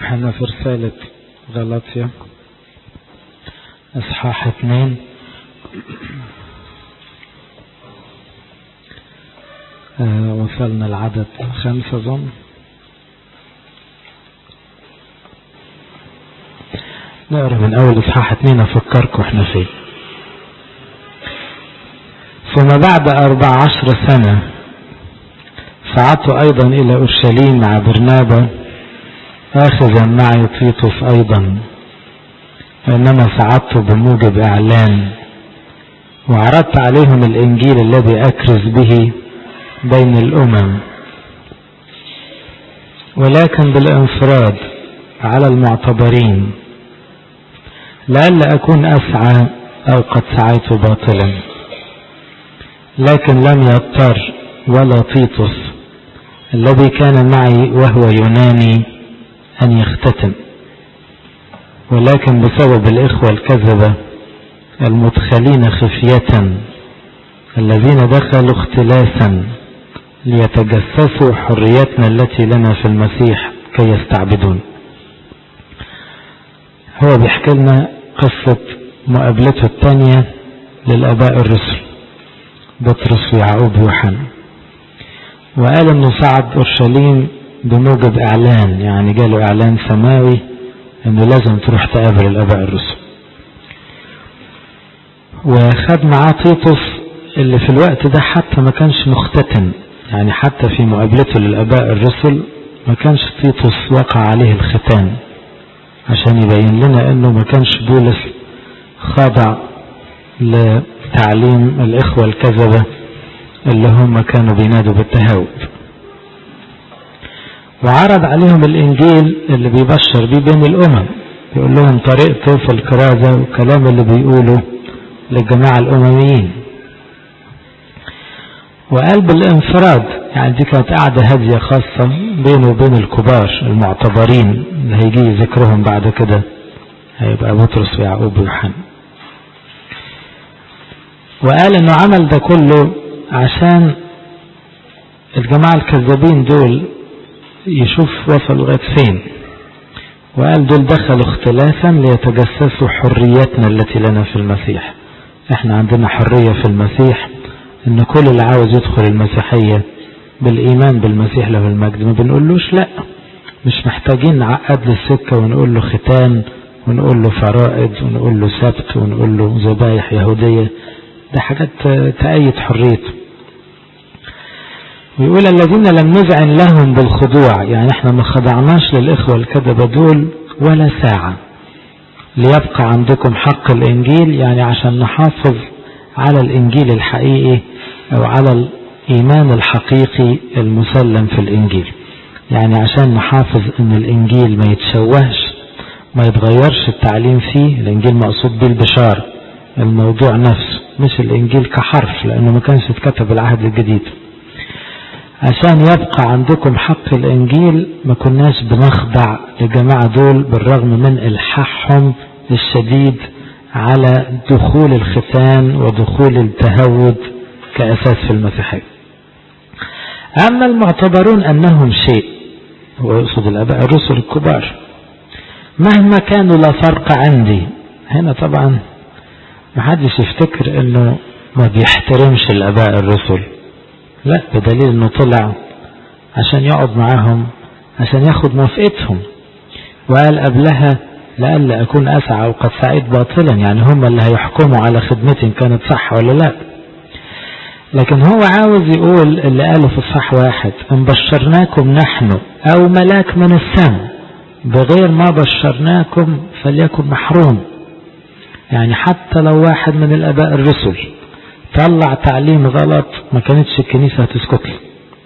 احنا في رسالة غلطية اصحاح اتنين آه وصلنا العدد خمسة ظن نقرا من اول اصحاح اتنين افكركم احنا فين ثم بعد اربع عشر سنة صعدت ايضا الى اورشليم مع برنابا اخذا معي تيتوس ايضا انما صعدت بموجب اعلان وعرضت عليهم الانجيل الذي اكرز به بين الامم ولكن بالانفراد على المعتبرين لئلا اكون اسعى او قد سعيت باطلا لكن لم يضطر ولا تيتوس الذي كان معي وهو يوناني ان يختتم ولكن بسبب الاخوة الكذبة المدخلين خفية الذين دخلوا اختلاسا ليتجسسوا حريتنا التي لنا في المسيح كي يستعبدون هو بيحكي لنا قصة مقابلته الثانية للآباء الرسل بطرس ويعقوب ويوحنا وقال انه صعد اورشليم بموجب اعلان يعني جاله اعلان سماوي انه لازم تروح تقابل الاباء الرسل وخد معاه تيتوس اللي في الوقت ده حتى ما كانش مختتن يعني حتى في مقابلته للاباء الرسل ما كانش تيتوس وقع عليه الختان عشان يبين لنا انه ما كانش بولس خاضع لتعليم الاخوة الكذبة اللي هم كانوا بينادوا بالتهاوب وعرض عليهم الانجيل اللي بيبشر بيه بين الامم بيقول لهم طريقته في الكرازة والكلام اللي بيقوله للجماعة الامميين وقال بالانفراد يعني دي كانت قاعدة هادية خاصة بينه وبين الكبار المعتبرين اللي هيجي ذكرهم بعد كده هيبقى بطرس ويعقوب ويوحنا وقال انه عمل ده كله عشان الجماعة الكذابين دول يشوف وصلوا لغاية فين وقال دول دخلوا اختلافا ليتجسسوا حريتنا التي لنا في المسيح احنا عندنا حرية في المسيح ان كل اللي عاوز يدخل المسيحية بالايمان بالمسيح له المجد ما بنقولوش لا مش محتاجين نعقد له السكة ونقول له ختان ونقول له فرائض ونقول له سبت ونقول له ذبايح يهودية ده حاجات تأيد حريته ويقول الذين لم نذعن لهم بالخضوع يعني احنا ما خضعناش للإخوة الكذبة دول ولا ساعة ليبقى عندكم حق الإنجيل يعني عشان نحافظ على الإنجيل الحقيقي أو على الإيمان الحقيقي المسلم في الإنجيل يعني عشان نحافظ أن الإنجيل ما يتشوهش ما يتغيرش التعليم فيه الإنجيل مقصود به البشارة الموضوع نفسه مش الإنجيل كحرف لأنه ما كانش اتكتب العهد الجديد عشان يبقى عندكم حق الإنجيل ما كناش بنخضع لجماعة دول بالرغم من إلحاحهم الشديد على دخول الختان ودخول التهود كأساس في المسيحية أما المعتبرون أنهم شيء هو يقصد الأباء الرسل الكبار مهما كانوا لا فرق عندي هنا طبعا ما حدش يفتكر انه ما بيحترمش الاباء الرسل لا بدليل انه طلع عشان يقعد معاهم عشان ياخد موافقتهم وقال قبلها لألا أكون أسعى أو قد سعيت باطلا يعني هم اللي هيحكموا على خدمتي إن كانت صح ولا لا لكن هو عاوز يقول اللي قاله في الصح واحد إن بشرناكم نحن أو ملاك من السماء بغير ما بشرناكم فليكن محروم يعني حتى لو واحد من الاباء الرسل طلع تعليم غلط ما كانتش الكنيسة هتسكت له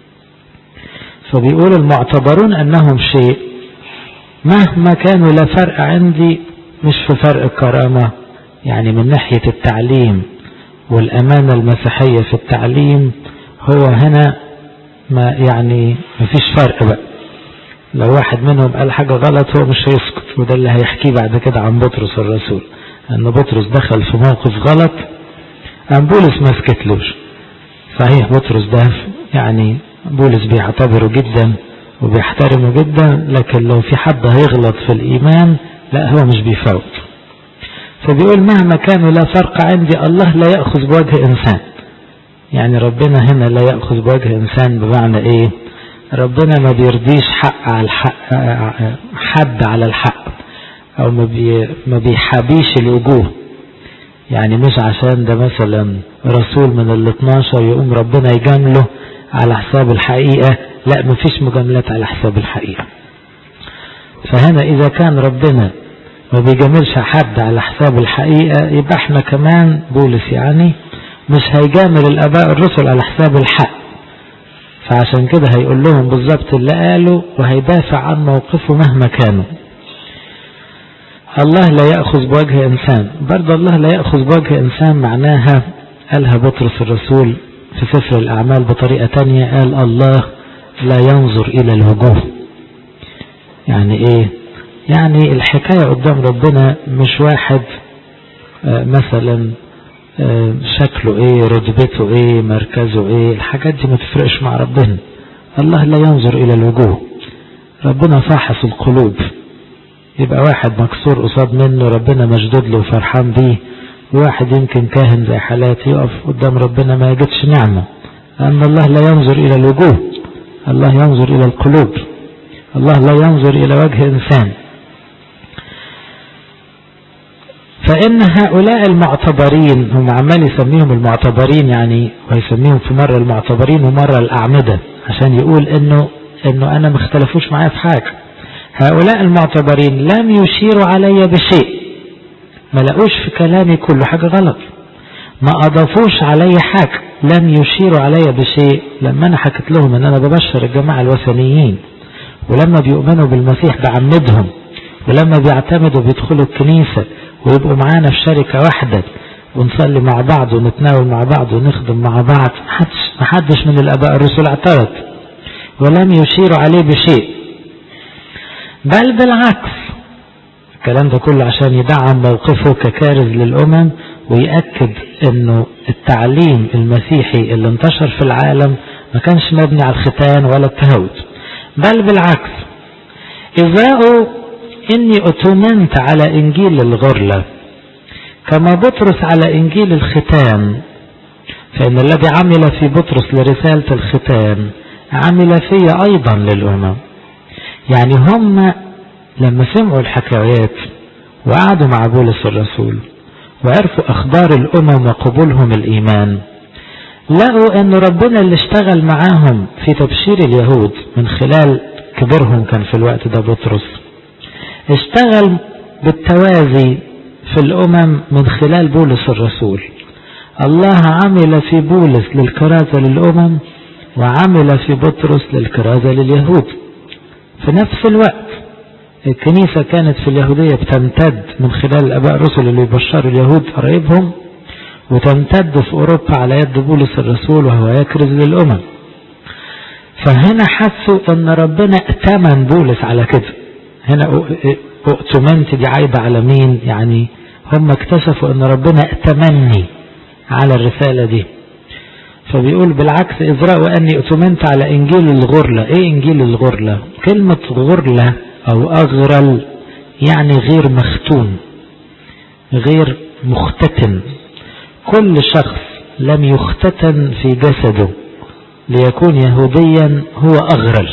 فبيقول المعتبرون انهم شيء مهما كانوا لا فرق عندي مش في فرق الكرامة يعني من ناحية التعليم والامانة المسيحية في التعليم هو هنا ما يعني ما فيش فرق بقى لو واحد منهم قال حاجة غلط هو مش هيسكت وده اللي هيحكيه بعد كده عن بطرس الرسول ان بطرس دخل في موقف غلط قام بولس ما سكتلوش صحيح بطرس ده يعني بولس بيعتبره جدا وبيحترمه جدا لكن لو في حد هيغلط في الإيمان لا هو مش بيفوت فبيقول مهما كانوا لا فرق عندي الله لا يأخذ بوجه إنسان يعني ربنا هنا لا يأخذ بوجه إنسان بمعنى إيه ربنا ما بيرضيش حق على الحق حد على الحق أو ما, بي ما بيحابيش الوجوه يعني مش عشان ده مثلا رسول من ال 12 يقوم ربنا يجامله على حساب الحقيقة لا مفيش مجاملات على حساب الحقيقة فهنا إذا كان ربنا ما بيجاملش حد على حساب الحقيقة يبقى احنا كمان بولس يعني مش هيجامل الآباء الرسل على حساب الحق فعشان كده هيقول لهم بالظبط اللي قاله وهيدافع عن موقفه مهما كانوا الله لا يأخذ بوجه إنسان برضه الله لا يأخذ بوجه إنسان معناها قالها بطرس الرسول في سفر الأعمال بطريقة تانية قال الله لا ينظر إلى الوجوه يعني إيه يعني الحكاية قدام ربنا مش واحد آه مثلا آه شكله ايه رتبته ايه مركزه ايه الحاجات دي ما تفرقش مع ربنا الله لا ينظر الى الوجوه ربنا فاحص القلوب يبقى واحد مكسور قصاد منه ربنا مشدود له وفرحان بيه وواحد يمكن كاهن زي حالاتي يقف قدام ربنا ما يجدش نعمة لأن الله لا ينظر إلى الوجوه الله ينظر إلى القلوب الله لا ينظر إلى وجه إنسان فإن هؤلاء المعتبرين هم عمال يسميهم المعتبرين يعني ويسميهم في مرة المعتبرين ومرة الأعمدة عشان يقول إنه إنه أنا ما اختلفوش معايا في حاجة هؤلاء المعتبرين لم يشيروا علي بشيء ما لقوش في كلامي كل حاجة غلط ما أضافوش علي حاجة لم يشيروا علي بشيء لما أنا حكيت لهم أن أنا ببشر الجماعة الوثنيين ولما بيؤمنوا بالمسيح بعمدهم ولما بيعتمدوا بيدخلوا الكنيسة ويبقوا معانا في شركة واحدة ونصلي مع بعض ونتناول مع بعض ونخدم مع بعض محدش, محدش من الآباء الرسل اعترض ولم يشيروا عليه بشيء بل بالعكس الكلام ده كله عشان يدعم موقفه ككارز للأمم ويأكد انه التعليم المسيحي اللي انتشر في العالم ما كانش مبني على الختان ولا التهود بل بالعكس إذاء إني أتمنت على إنجيل الغرلة كما بطرس على إنجيل الختان فإن الذي عمل في بطرس لرسالة الختان عمل في أيضا للأمم يعني هم لما سمعوا الحكايات وقعدوا مع بولس الرسول وعرفوا أخبار الأمم وقبولهم الإيمان لقوا أن ربنا اللي اشتغل معاهم في تبشير اليهود من خلال كبرهم كان في الوقت ده بطرس اشتغل بالتوازي في الأمم من خلال بولس الرسول الله عمل في بولس للكرازة للأمم وعمل في بطرس للكرازة لليهود في نفس الوقت الكنيسة كانت في اليهودية بتمتد من خلال الأباء الرسل اللي يبشروا اليهود قرايبهم وتمتد في أوروبا على يد بولس الرسول وهو يكرز للأمم فهنا حسوا أن ربنا ائتمن بولس على كده هنا اؤتمنت دي عايدة على مين يعني هم اكتشفوا أن ربنا ائتمني على الرسالة دي فبيقول بالعكس إزراء وأني اؤتمنت على إنجيل الغرلة إيه إنجيل الغرلة كلمة غرلة أو أغرل يعني غير مختون غير مختتن كل شخص لم يختتن في جسده ليكون يهوديا هو أغرل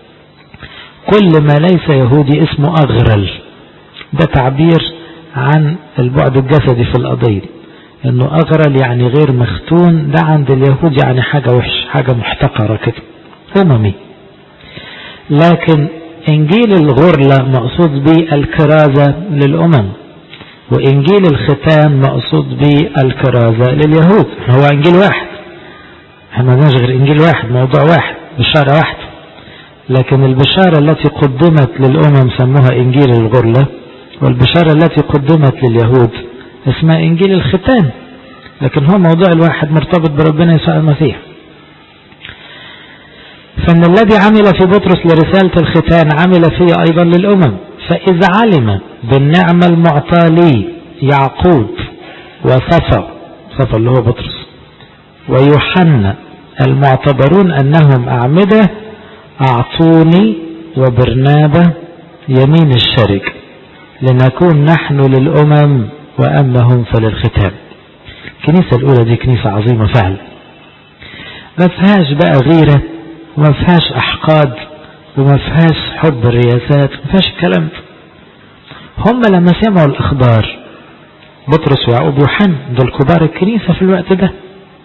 كل ما ليس يهودي اسمه أغرل ده تعبير عن البعد الجسدي في القضية انه اغرل يعني غير مختون ده عند اليهود يعني حاجة وحش حاجة محتقرة كده اممي لكن انجيل الغرلة مقصود به الكرازة للامم وانجيل الختان مقصود به الكرازة لليهود هو انجيل واحد احنا ما غير انجيل واحد موضوع واحد بشارة واحدة لكن البشارة التي قدمت للامم سموها انجيل الغرلة والبشارة التي قدمت لليهود اسمها انجيل الختان لكن هو موضوع الواحد مرتبط بربنا يسوع المسيح فان الذي عمل في بطرس لرسالة الختان عمل فيه ايضا للامم فاذا علم بالنعمة المعطاة لي يعقوب وصفا صفا اللي هو بطرس ويوحنا المعتبرون انهم اعمدة اعطوني وبرنابة يمين الشرك لنكون نحن للأمم وأما هم فللختام الكنيسة الأولى دي كنيسة عظيمة فعلا ما فيهاش بقى غيرة وما فيهاش أحقاد وما فيهاش حب الرياسات ما فيهاش الكلام ده هم لما سمعوا الأخبار بطرس ويعقوب ويوحنا دول كبار الكنيسة في الوقت ده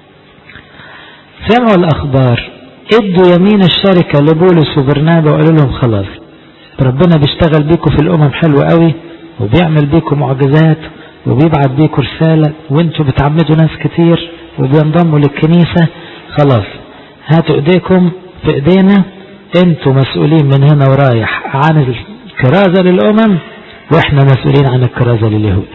سمعوا الأخبار ادوا يمين الشركة لبولس وبرنابا وقالوا لهم خلاص ربنا بيشتغل بيكم في الأمم حلو قوي وبيعمل بيكم معجزات وبيبعت بيكم رسالة وانتوا بتعمدوا ناس كتير وبينضموا للكنيسة خلاص هاتوا ايديكم في ايدينا انتوا مسؤولين من هنا ورايح عن الكرازة للأمم واحنا مسؤولين عن الكرازة لليهود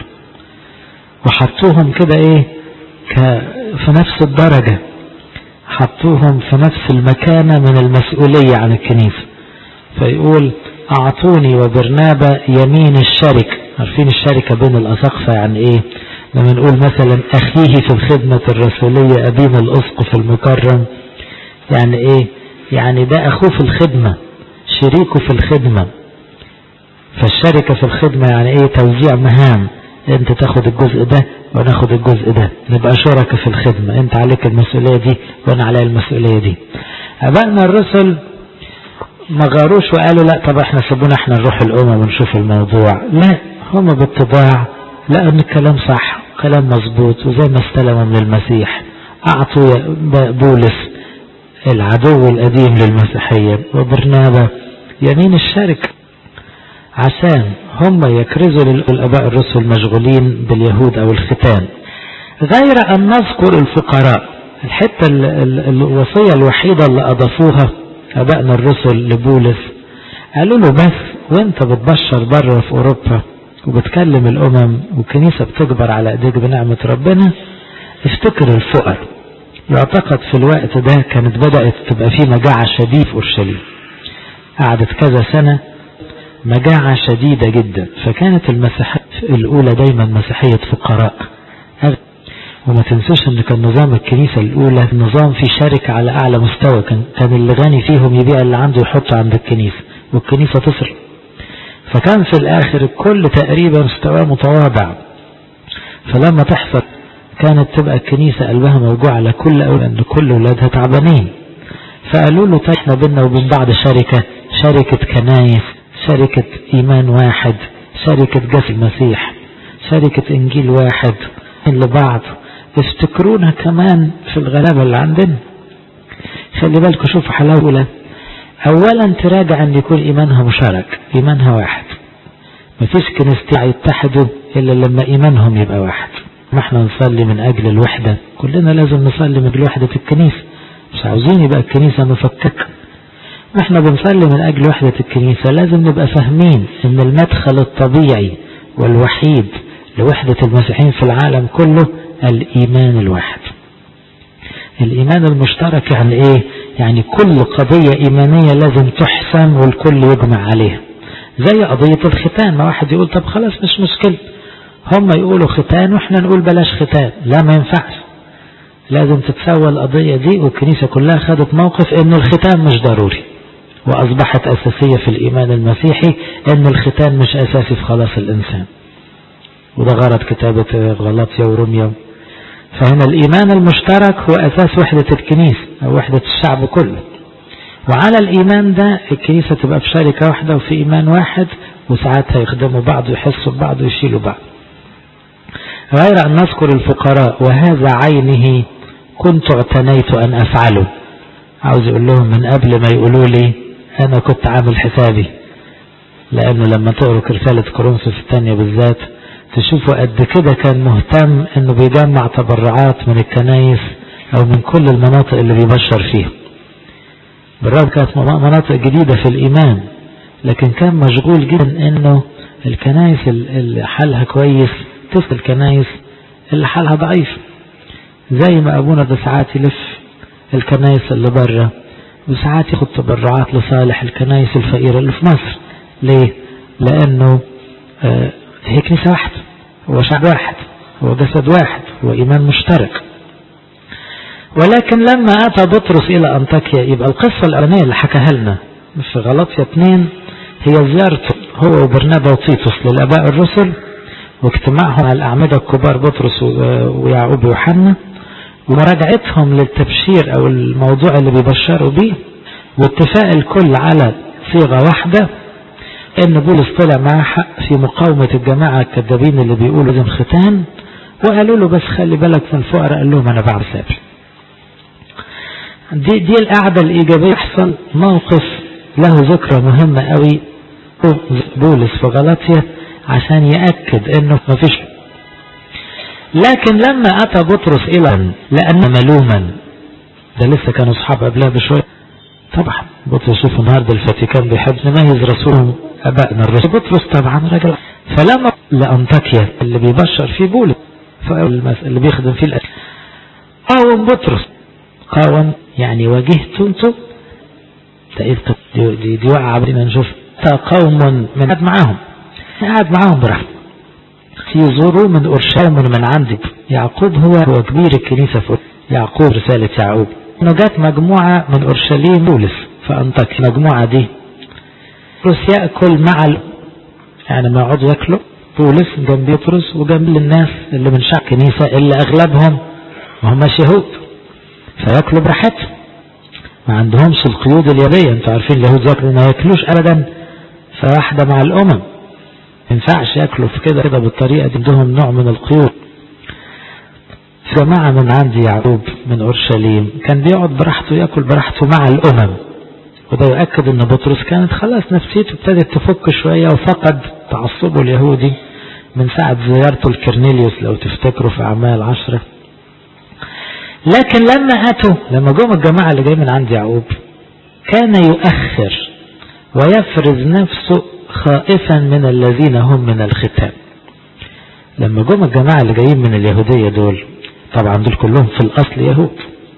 وحطوهم كده ايه ك في نفس الدرجة حطوهم في نفس المكانة من المسؤولية عن الكنيسة فيقول أعطوني وبرنابا يمين الشركة عارفين الشركة بين الأساقفة يعني إيه لما نقول مثلا أخيه في الخدمة الرسولية أبينا الأسقف المكرم يعني إيه يعني ده أخوه في الخدمة شريكه في الخدمة فالشركة في الخدمة يعني إيه توزيع مهام أنت تاخد الجزء ده وناخد الجزء ده نبقى شركة في الخدمة أنت عليك المسؤولية دي وأنا علي المسؤولية دي أبائنا الرسل ما غاروش وقالوا لا طب احنا سيبونا احنا نروح الأمم ونشوف الموضوع لا هم باتباع لقوا ان الكلام صح كلام مظبوط وزي ما استلموا من المسيح أعطوا بولس العدو القديم للمسيحية وبرنابا يمين الشركة عشان هم يكرزوا للآباء الرسل مشغولين باليهود أو الختان غير أن نذكر الفقراء الحتة الوصية الوحيدة اللي أضافوها أبائنا الرسل لبولس قالوا له بس وانت بتبشر بره في أوروبا وبتكلم الأمم والكنيسة بتكبر على ايديك بنعمة ربنا افتكر الفقر يعتقد في الوقت ده كانت بدأت تبقى في مجاعة شديدة في أورشليم قعدت كذا سنة مجاعة شديدة جدا فكانت المسيحية الأولى دايما مسيحية فقراء وما تنسوش ان كان نظام الكنيسة الاولى نظام في شركة على اعلى مستوى كان, كان اللي غني فيهم يبيع اللي عنده يحطه عند الكنيسة والكنيسة تصرف فكان في الاخر الكل تقريبا مستواه متواضع فلما تحصل كانت تبقى الكنيسة قلبها موجوع على كل أولاد أن كل أولادها تعبانين فقالوا له طيب احنا بينا وبين بعض شركة شركة كنايس شركة إيمان واحد شركة جسد المسيح شركة إنجيل واحد لبعض افتكرونا كمان في الغلابة اللي عندنا خلي بالكم شوفوا حلاوة أولا تراجع أن يكون إيمانها مشارك إيمانها واحد مفيش كنيستين يتحدوا إلا لما إيمانهم يبقى واحد ما احنا نصلي من أجل الوحدة كلنا لازم نصلي من أجل وحدة الكنيسة مش عاوزين يبقى الكنيسة مفككة ما احنا بنصلي من أجل وحدة الكنيسة لازم نبقى فاهمين ان المدخل الطبيعي والوحيد لوحدة المسيحيين في العالم كله الإيمان الواحد الإيمان المشترك يعني إيه يعني كل قضية إيمانية لازم تحسم والكل يجمع عليها زي قضية الختان ما واحد يقول طب خلاص مش مشكلة هم يقولوا ختان واحنا نقول بلاش ختان لا ما ينفعش لازم تتسوى القضية دي والكنيسة كلها خدت موقف ان الختان مش ضروري واصبحت اساسية في الايمان المسيحي ان الختان مش اساسي في خلاص الانسان وده غرض كتابة غلطية وروميا فهنا الإيمان المشترك هو أساس وحدة الكنيسة أو وحدة الشعب كله وعلى الإيمان ده الكنيسة تبقى في شركة واحدة وفي إيمان واحد وساعتها يخدموا بعض ويحسوا ببعض ويشيلوا بعض غير أن نذكر الفقراء وهذا عينه كنت اعتنيت أن أفعله عاوز يقول لهم من قبل ما يقولوا لي أنا كنت عامل حسابي لأن لما تقروا رسالة كورنثوس الثانية بالذات تشوفوا قد كده كان مهتم انه بيجمع تبرعات من الكنايس او من كل المناطق اللي بيبشر فيها بالرغم كانت مناطق جديدة في الايمان لكن كان مشغول جدا انه الكنايس اللي حالها كويس تسل الكنايس اللي حالها ضعيف زي ما ابونا ده ساعات يلف الكنايس اللي بره وساعات ياخد تبرعات لصالح الكنايس الفقيرة اللي في مصر ليه لانه آه هي كنيسة واحدة هو شعب واحد هو جسد واحد هو إيمان مشترك ولكن لما أتى بطرس إلى أنطاكيا يبقى القصة الأولانية اللي حكاها لنا في غلطية اتنين هي زيارته هو وبرنابا وتيتوس للآباء الرسل واجتماعهم على الأعمدة الكبار بطرس ويعقوب ويوحنا ومراجعتهم للتبشير أو الموضوع اللي بيبشروا بيه واتفاق الكل على صيغة واحدة ان بولس طلع معاه حق في مقاومة الجماعة الكذابين اللي بيقولوا لازم ختان وقالوا له بس خلي بالك من الفقراء قال لهم انا بعمل سابي دي, دي القعدة الايجابية يحصل موقف له ذكرى مهمة قوي بولس في غلطية عشان يأكد انه ما فيش لكن لما اتى بطرس الى لان ملوما ده لسه كانوا اصحاب قبلها بشوية طبعا بطرس شوف النهارده الفاتيكان بيحب نميز رسولهم ابائنا الرسول بطرس طبعا راجل فلما لانطاكيا اللي بيبشر فيه بولس اللي بيخدم فيه الأسل قاوم بطرس قاوم يعني واجهته انتم دي, دي وقعة بدنا نشوف قوم من قعد معاهم قعد معاهم براحته يزوروا من أورشليم من عندي يعقوب هو هو كبير الكنيسة في يعقوب رسالة يعقوب انه جات مجموعة من أورشليم بولس فأنطاكيا المجموعة دي بطرس يأكل مع ال... يعني ما يقعدوا ياكلوا بولس جنب بطرس وجنب الناس اللي من شعب كنيسة اللي أغلبهم ما هماش يهود فياكلوا براحتهم ما عندهمش القيود اليدية انتوا عارفين اليهود ياكلوا ما ياكلوش أبدا فواحدة مع الأمم ما ينفعش ياكلوا في كده كده بالطريقة دي عندهم نوع من القيود جماعة من عند يعقوب من أورشليم كان بيقعد براحته ياكل براحته مع الأمم وده يؤكد ان بطرس كانت خلاص نفسيته ابتدت تفك شوية وفقد تعصبه اليهودي من ساعة زيارته لكرنيليوس لو تفتكروا في أعمال عشرة لكن لما أتوا لما جم الجماعة اللي جاي من عند يعقوب كان يؤخر ويفرز نفسه خائفا من الذين هم من الختام لما جم الجماعة اللي جايين من اليهودية دول طبعا دول كلهم في الأصل يهود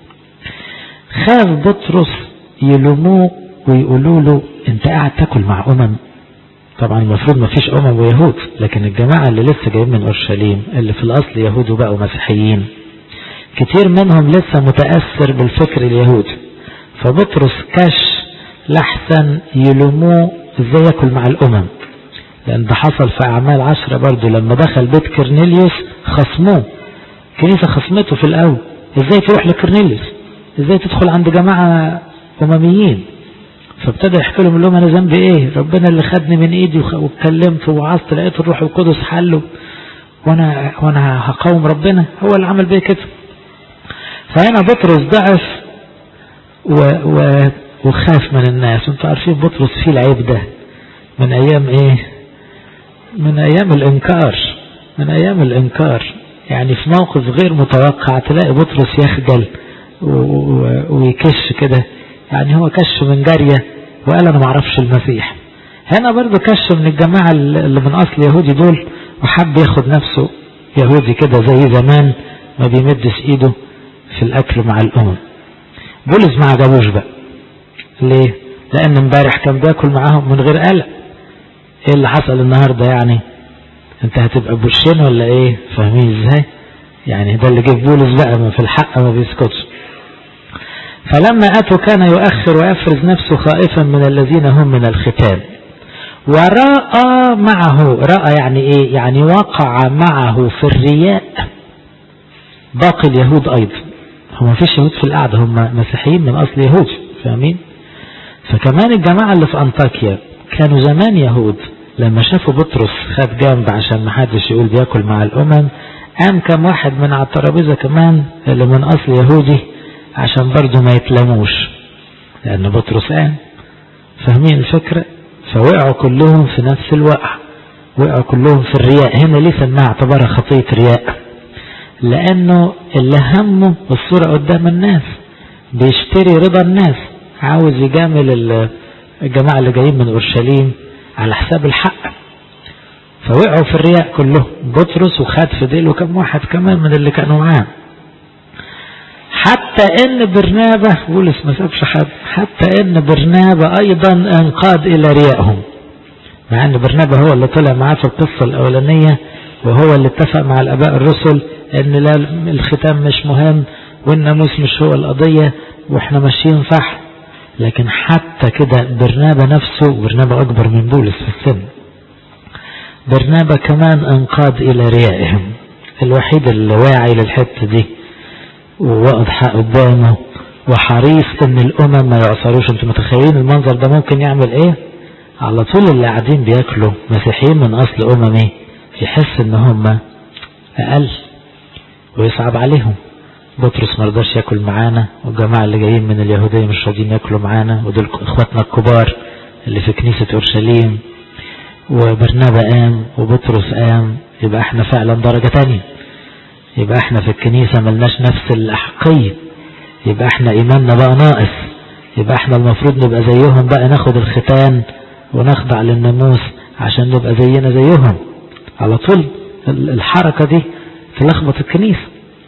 خاف بطرس يلوموه ويقولوا له انت قاعد تاكل مع امم طبعا المفروض ما فيش امم ويهود لكن الجماعة اللي لسه جايين من اورشليم اللي في الاصل يهود وبقوا مسيحيين كتير منهم لسه متأثر بالفكر اليهودي فبطرس كش لحسن يلوموه ازاي ياكل مع الامم لان ده حصل في اعمال عشرة برضو لما دخل بيت كرنيليوس خصموه كنيسة خصمته في الاول ازاي تروح لكرنيليوس ازاي تدخل عند جماعة أمميين فابتدى يحكي لهم لهم أنا ذنبي إيه ربنا اللي خدني من إيدي واتكلمت ووعظت لقيت الروح القدس حله وأنا وأنا هقاوم ربنا هو اللي عمل بيا كده فهنا بطرس ضعف و و وخاف من الناس انتوا عارفين بطرس فيه العيب ده من أيام إيه من أيام الإنكار من أيام الإنكار يعني في موقف غير متوقع تلاقي بطرس يخجل ويكش كده يعني هو كش من جارية وقال انا معرفش المسيح هنا برضه كش من الجماعة اللي من اصل يهودي دول وحب ياخد نفسه يهودي كده زي زمان ما بيمدش ايده في الاكل مع الامم بولس ما عجبوش بقى ليه لان امبارح كان بياكل معاهم من غير قلق ايه اللي حصل النهاردة يعني انت هتبقى بوشين ولا ايه فاهمين ازاي يعني ده اللي جه بولس بقى ما في الحق ما بيسكتش فلما أتوا كان يؤخر ويفرز نفسه خائفا من الذين هم من الختان ورأى معه رأى يعني ايه يعني وقع معه في الرياء باقي اليهود ايضا هم فيش يهود في القعدة هم مسيحيين من اصل يهود فاهمين فكمان الجماعة اللي في انطاكيا كانوا زمان يهود لما شافوا بطرس خد جنب عشان ما حدش يقول بياكل مع الامم قام كم واحد من على الترابيزه كمان اللي من اصل يهودي عشان برضه ما يتلموش لأن بطرس قام فاهمين الفكرة فوقعوا كلهم في نفس الوقع وقعوا كلهم في الرياء هنا ليه سماها اعتبرها خطية رياء لأنه اللي همه الصورة قدام الناس بيشتري رضا الناس عاوز يجامل الجماعة اللي جايين من أورشليم على حساب الحق فوقعوا في الرياء كلهم بطرس وخد في ديله كم واحد كمان من اللي كانوا معاه حتى ان برنابة بولس ما سابش حد حتى ان برنابة ايضا انقاد الى ريائهم مع ان برنابة هو اللي طلع معاه في القصة الاولانية وهو اللي اتفق مع الاباء الرسل ان لا الختام مش مهم والناموس مش هو القضية واحنا ماشيين صح لكن حتى كده برنابا نفسه برنابا أكبر من بولس في السن برنابا كمان انقاد إلى ريائهم الوحيد اللي واعي للحتة دي وواضحة قدامه وحريص ان الامم ما يعصروش انتم متخيلين المنظر ده ممكن يعمل ايه على طول اللي قاعدين بياكلوا مسيحيين من اصل اممي يحس ان هم اقل ويصعب عليهم بطرس ما رضاش ياكل معانا والجماعة اللي جايين من اليهودية مش راضيين ياكلوا معانا ودول اخواتنا الكبار اللي في كنيسة اورشليم وبرنابا قام وبطرس قام يبقى احنا فعلا درجة تانية يبقى احنا في الكنيسة ملناش نفس الأحقية يبقى احنا ايماننا بقى ناقص يبقى احنا المفروض نبقى زيهم بقى ناخد الختان ونخضع للناموس عشان نبقى زينا زيهم على طول الحركة دي تلخبط الكنيسة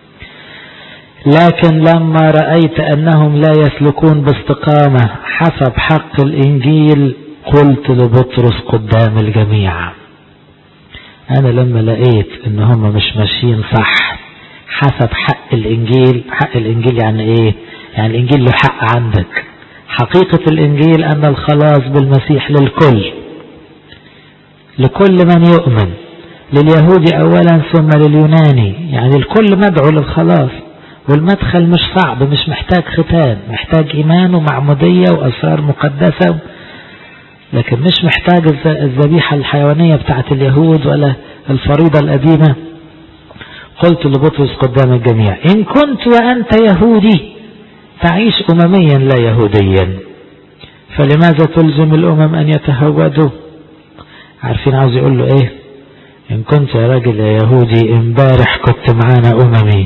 لكن لما رأيت أنهم لا يسلكون باستقامة حسب حق الإنجيل قلت لبطرس قدام الجميع أنا لما لقيت إن هم مش ماشيين صح حسب حق الإنجيل حق الإنجيل يعني إيه يعني الإنجيل له حق عندك حقيقة الإنجيل أن الخلاص بالمسيح للكل لكل من يؤمن لليهود أولا ثم لليوناني يعني الكل مدعو للخلاص والمدخل مش صعب مش محتاج ختان محتاج إيمان ومعمودية وأسرار مقدسة لكن مش محتاج الذبيحة الحيوانية بتاعت اليهود ولا الفريضة القديمة قلت لبطرس قدام الجميع إن كنت وأنت يهودي تعيش أمميا لا يهوديا فلماذا تلزم الأمم أن يتهودوا عارفين عاوز يقول له إيه إن كنت يا راجل يا يهودي امبارح كنت معانا أممي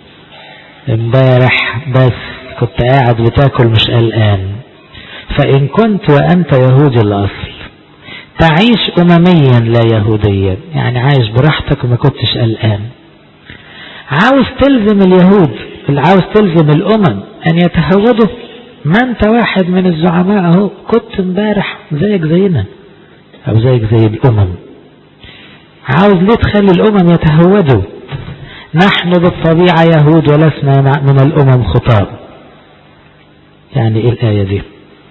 امبارح بس كنت قاعد بتاكل مش قلقان فإن كنت وأنت يهودي الأصل تعيش أمميا لا يهوديا يعني عايش براحتك وما كنتش قلقان عاوز تلزم اليهود اللي عاوز تلزم الأمم أن يتهودوا ما أنت واحد من الزعماء أهو كنت امبارح زيك زينا أو زيك زي الأمم عاوز ليه تخلي الأمم يتهودوا نحن بالطبيعة يهود ولسنا من الأمم خطاب يعني إيه الآية دي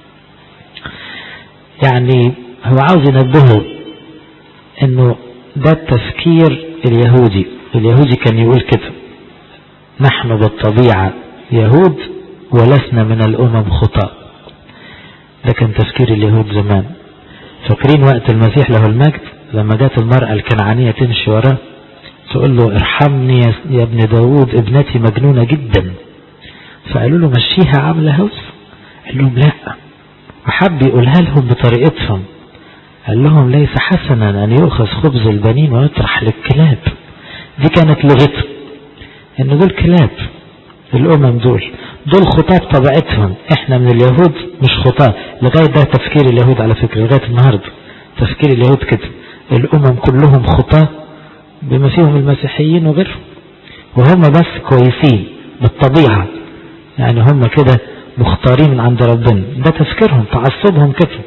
يعني هو عاوز ينبهه انه ده التفكير اليهودي اليهودي كان يقول كده نحن بالطبيعة يهود ولسنا من الأمم خطاء ده كان تفكير اليهود زمان فاكرين وقت المسيح له المجد لما جت المرأة الكنعانية تمشي وراه تقول له ارحمني يا ابن داود ابنتي مجنونة جدا فقالوا له مشيها عاملة هوس قال لهم لا وحب يقولها لهم بطريقتهم قال لهم ليس حسنا أن يؤخذ خبز البنين ويطرح للكلاب دي كانت لغته ان دول كلاب الأمم دول دول خطاب طبيعتهم احنا من اليهود مش خطاب لغاية ده تفكير اليهود على فكرة لغاية النهاردة تفكير اليهود كده الأمم كلهم خطاب بما فيهم المسيحيين وغيرهم وهم بس كويسين بالطبيعة يعني هم كده مختارين من عند ربنا ده تفكيرهم تعصبهم كده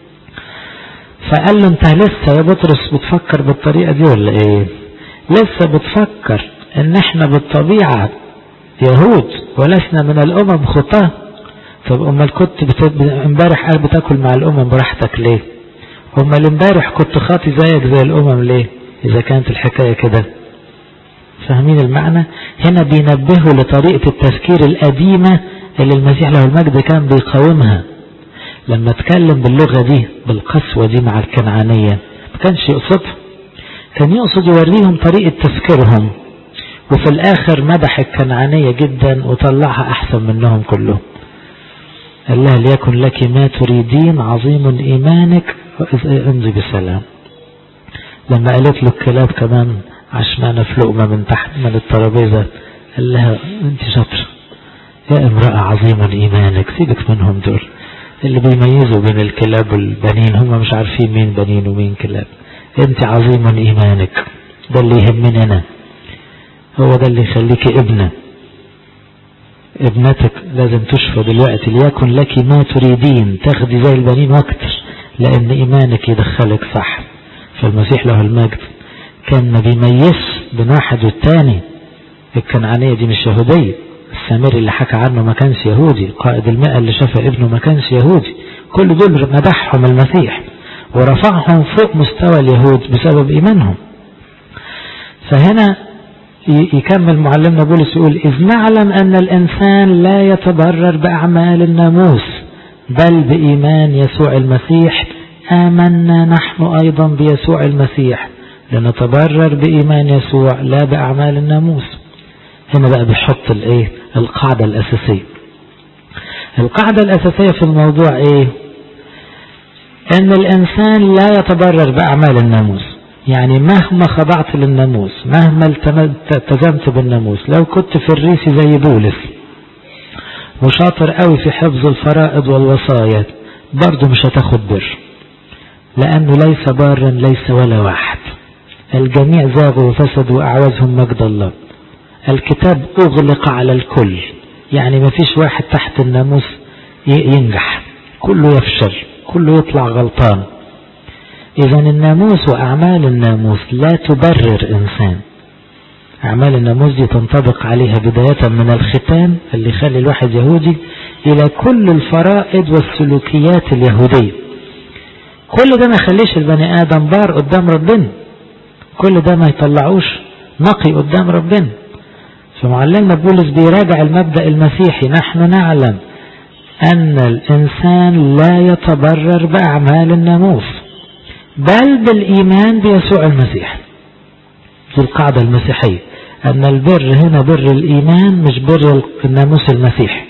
فقال له انت لسه يا بطرس بتفكر بالطريقة دي ولا ايه لسه بتفكر ان احنا بالطبيعة يهود ولسنا من الامم خطاه طب امال كنت بت... امبارح قال بتاكل مع الامم براحتك ليه امال امبارح كنت خاطي زيك زي الامم ليه اذا كانت الحكاية كده فاهمين المعنى هنا بينبهوا لطريقة التفكير القديمة اللي المسيح له المجد كان بيقاومها لما اتكلم باللغة دي بالقسوة دي مع الكنعانية ما كانش يقصدها كان يقصد يوريهم طريقة تفكيرهم وفي الآخر مدح الكنعانية جدا وطلعها أحسن منهم كلهم قال لها ليكن لك ما تريدين عظيم إيمانك امضي بسلام لما قالت له الكلاب كمان عشمانة في لقمة من تحت من الترابيزة قال لها انت شاطرة يا امرأة عظيم إيمانك سيبك منهم دول اللي بيميزوا بين الكلاب والبنين هم مش عارفين مين بنين ومين كلاب انت عظيم إيمانك ده اللي يهمني أنا هو ده اللي يخليك ابنة ابنتك لازم تشفى دلوقتي ليكن لك ما تريدين تاخدي زي البنين واكتر لأن إيمانك يدخلك صح فالمسيح له المجد كان ما بيميزش بين واحد والتاني الكنعانية دي مش يهودية السامري اللي حكى عنه ما كانش يهودي قائد المئة اللي شاف ابنه ما كانش يهودي كل دول مدحهم المسيح ورفعهم فوق مستوى اليهود بسبب إيمانهم فهنا يكمل معلمنا بولس يقول إذ نعلم أن الإنسان لا يتضرر بأعمال الناموس بل بإيمان يسوع المسيح آمنا نحن أيضا بيسوع المسيح لنتضرر بإيمان يسوع لا بأعمال الناموس هنا بقى بيحط الايه القاعدة الأساسية القاعدة الأساسية في الموضوع ايه ان الانسان لا يتضرر بأعمال الناموس يعني مهما خضعت للناموس مهما التزمت بالناموس لو كنت في الريسي زي بولس وشاطر قوي في حفظ الفرائض والوصايا برضه مش هتاخد بر لأنه ليس بارا ليس ولا واحد الجميع زاغوا وفسدوا وأعوزهم مجد الله الكتاب أغلق على الكل يعني ما فيش واحد تحت الناموس ينجح كله يفشل كله يطلع غلطان إذا الناموس وأعمال الناموس لا تبرر إنسان أعمال الناموس دي تنطبق عليها بداية من الختان اللي يخلي الواحد يهودي إلى كل الفرائض والسلوكيات اليهودية كل ده ما يخليش البني آدم بار قدام ربنا كل ده ما يطلعوش نقي قدام ربنا فمعلمنا بولس بيراجع المبدأ المسيحي نحن نعلم أن الإنسان لا يتبرر بأعمال الناموس بل بالإيمان بيسوع المسيح دي القاعدة المسيحية أن البر هنا بر الإيمان مش بر الناموس المسيحي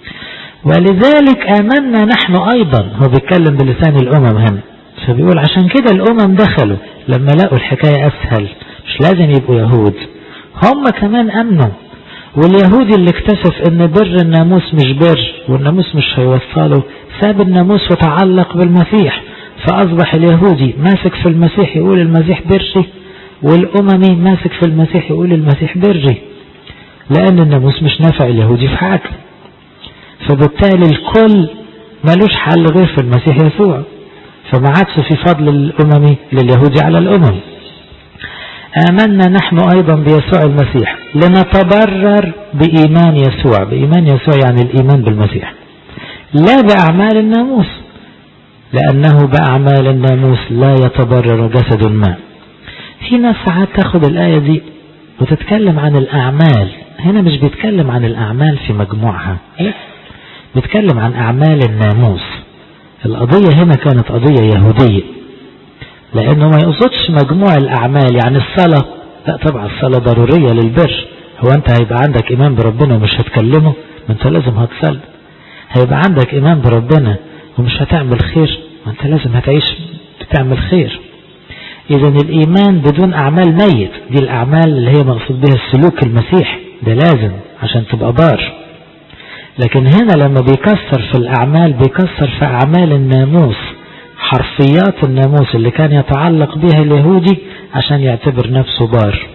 ولذلك آمنا نحن أيضا هو بيتكلم بلسان الأمم هنا فبيقول عشان كده الأمم دخلوا لما لقوا الحكاية أسهل مش لازم يبقوا يهود هم كمان أمنوا واليهودي اللي اكتشف ان بر الناموس مش بر والناموس مش هيوصله ساب الناموس وتعلق بالمسيح فأصبح اليهودي ماسك في المسيح يقول المسيح بري والأممي ماسك في المسيح يقول المسيح بري لأن الناموس مش نافع اليهودي في حاجة فبالتالي الكل ملوش حل غير في المسيح يسوع فما عادش في فضل الأممي لليهودي على الأمم آمنا نحن أيضا بيسوع المسيح لنتبرر بإيمان يسوع بإيمان يسوع يعني الإيمان بالمسيح لا بأعمال الناموس لأنه بأعمال الناموس لا يتبرر جسد ما في ناس ساعات تاخد الآية دي وتتكلم عن الأعمال هنا مش بيتكلم عن الأعمال في مجموعها لا بيتكلم عن أعمال الناموس القضية هنا كانت قضية يهودية لأنه ما يقصدش مجموع الأعمال يعني الصلاة لا طبعا الصلاة ضرورية للبر هو أنت هيبقى عندك إيمان بربنا ومش هتكلمه ما أنت لازم هتصلي هيبقى عندك إيمان بربنا ومش هتعمل خير ما أنت لازم هتعيش بتعمل خير إذا الإيمان بدون أعمال ميت دي الأعمال اللي هي مقصود بها السلوك المسيحي ده لازم عشان تبقى بار لكن هنا لما بيكسر في الأعمال بيكسر في أعمال الناموس حرفيات الناموس اللي كان يتعلق بها اليهودي عشان يعتبر نفسه بار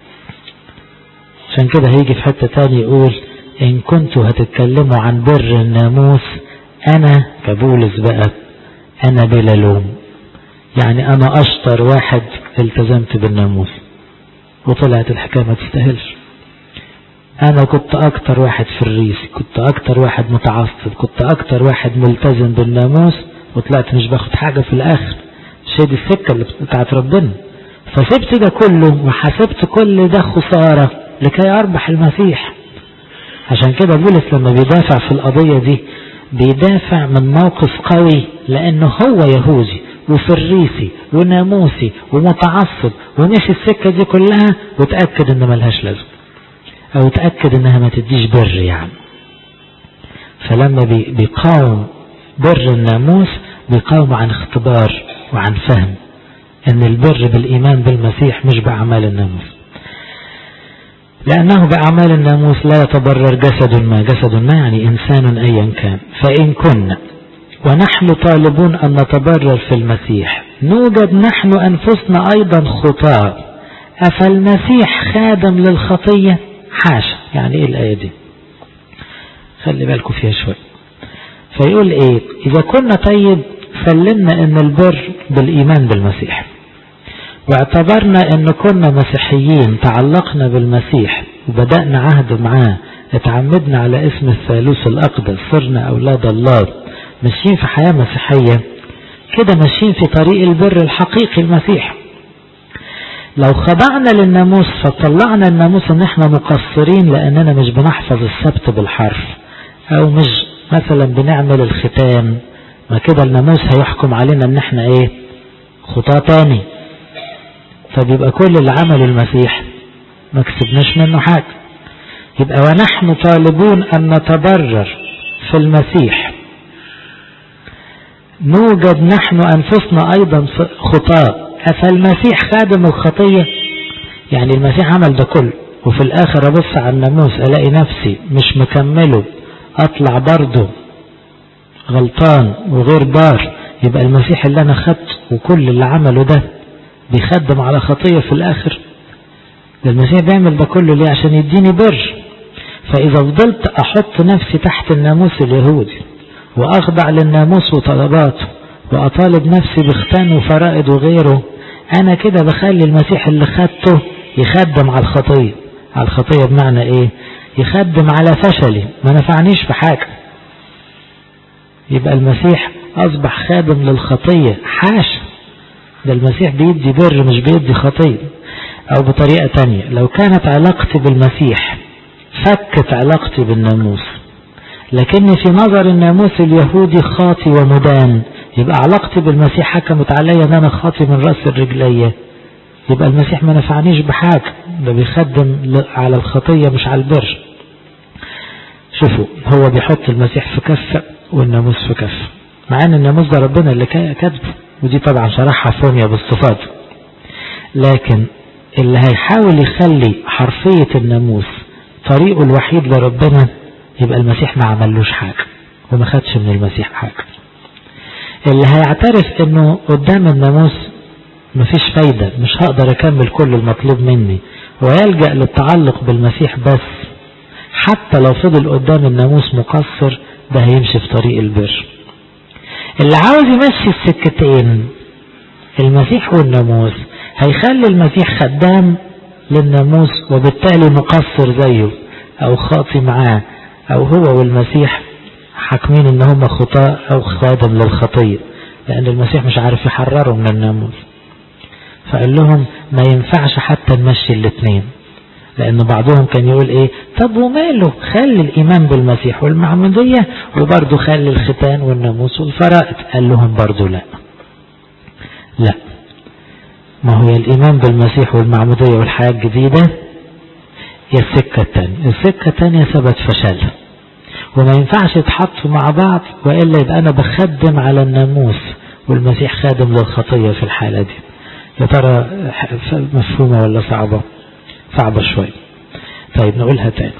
عشان كده هيجي في حتة تاني يقول إن كنتوا هتتكلموا عن بر الناموس أنا كبولس بقى أنا بلا لوم يعني أنا أشطر واحد التزمت بالناموس وطلعت الحكاية ما تستاهلش أنا كنت أكتر واحد في الريس كنت أكتر واحد متعصب كنت أكتر واحد ملتزم بالناموس وطلعت مش باخد حاجة في الآخر مش هي دي السكة اللي بتاعت ربنا فسبت ده كله وحسبت كل ده خسارة لكي أربح المسيح عشان كده بولس لما بيدافع في القضية دي بيدافع من موقف قوي لأنه هو يهودي وفريسي وناموسي ومتعصب ومشي السكة دي كلها وتأكد ان ملهاش لازمة او تأكد انها ما تديش بر يعني فلما بيقاوم بر الناموس بيقاوم عن اختبار وعن فهم ان البر بالايمان بالمسيح مش باعمال الناموس لانه باعمال الناموس لا يتبرر جسد ما جسد ما يعني انسان ايا كان فان كنا ونحن طالبون أن نتبرر في المسيح نوجد نحن أنفسنا أيضا خطاة أفالمسيح خادم للخطية حاشا يعني إيه الآية دي خلي بالكم فيها شوي فيقول إيه إذا كنا طيب سلمنا أن البر بالإيمان بالمسيح واعتبرنا أن كنا مسيحيين تعلقنا بالمسيح وبدأنا عهد معاه اتعمدنا على اسم الثالوث الأقدس صرنا أولاد الله ماشيين في حياة مسيحية كده ماشيين في طريق البر الحقيقي المسيح لو خضعنا للناموس فطلعنا الناموس ان احنا مقصرين لاننا مش بنحفظ السبت بالحرف او مش مثلا بنعمل الختان ما كده الناموس هيحكم علينا ان احنا ايه خطاة تاني فبيبقى كل اللي عمله المسيح ما كسبناش منه حاجة يبقى ونحن طالبون ان نتبرر في المسيح نوجد نحن انفسنا ايضا خطاة افالمسيح خادم الخطية يعني المسيح عمل ده كله وفي الاخر ابص على الناموس الاقي نفسي مش مكمله اطلع برضه غلطان وغير بار يبقى المسيح اللي انا خدته وكل اللي عمله ده بيخدم على خطية في الاخر ده المسيح بيعمل ده كله ليه عشان يديني بر فاذا فضلت احط نفسي تحت الناموس اليهودي واخضع للناموس وطلباته واطالب نفسي بختان وفرائض وغيره انا كده بخلي المسيح اللي خدته يخدم على الخطية على الخطية بمعنى ايه يخدم على فشلي ما نفعنيش في حاجة يبقى المسيح اصبح خادم للخطية حاشا ده المسيح بيدي بر مش بيدي خطية او بطريقة تانية لو كانت علاقتي بالمسيح فكت علاقتي بالناموس لكني في نظر الناموس اليهودي خاطي ومدان يبقى علاقتي بالمسيح حكمت عليا ان انا خاطي من راس الرجلية يبقى المسيح ما نفعنيش بحاجة ده بيخدم على الخطية مش على البر شوفوا هو بيحط المسيح في كفة والناموس في كفة مع ان الناموس ده ربنا اللي كاتبه ودي طبعا شرحها فوميا باستفاضة لكن اللي هيحاول يخلي حرفية الناموس طريقه الوحيد لربنا يبقى المسيح ما عملوش حاجة وما خدش من المسيح حاجة اللي هيعترف انه قدام الناموس مفيش فايدة مش هقدر اكمل كل المطلوب مني ويلجأ للتعلق بالمسيح بس حتى لو فضل قدام الناموس مقصر ده هيمشي في طريق البر اللي عاوز يمشي السكتين المسيح والناموس هيخلي المسيح خدام للناموس وبالتالي مقصر زيه او خاطي معاه او هو والمسيح حاكمين ان هم خطاء او خادم للخطية لان المسيح مش عارف يحرره من الناموس فقال لهم ما ينفعش حتى نمشي الاثنين لان بعضهم كان يقول ايه طب وماله خلي الايمان بالمسيح والمعمودية وبرضه خلي الختان والناموس والفرائض قال لهم برضه لا لا ما هو الايمان بالمسيح والمعمودية والحياة الجديدة هي السكة التانية السكة التانية ثبت فشلها وما ينفعش يتحطوا مع بعض وإلا يبقى أنا بخدم على الناموس والمسيح خادم للخطية في الحالة دي يا ترى مفهومة ولا صعبة صعبة شوي طيب نقولها تاني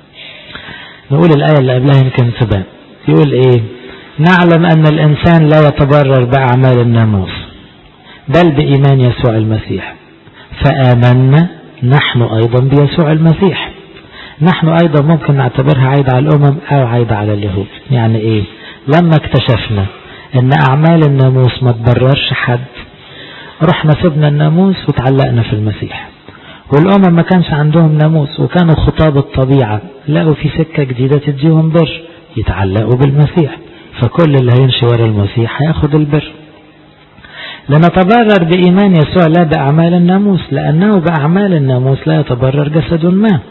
نقول الآية اللي قبلها يمكن تبان يقول إيه نعلم أن الإنسان لا يتبرر بأعمال الناموس بل بإيمان يسوع المسيح فآمنا نحن أيضا بيسوع المسيح نحن أيضا ممكن نعتبرها عايدة على الأمم أو عايدة على اليهود يعني إيه لما اكتشفنا أن أعمال الناموس ما تبررش حد رحنا سيبنا الناموس وتعلقنا في المسيح والأمم ما كانش عندهم ناموس وكانوا خطاب الطبيعة لقوا في سكة جديدة تديهم بر يتعلقوا بالمسيح فكل اللي هيمشي ورا المسيح هياخد البر لنتبرر بإيمان يسوع لا بأعمال الناموس لأنه بأعمال الناموس لا يتبرر جسد ما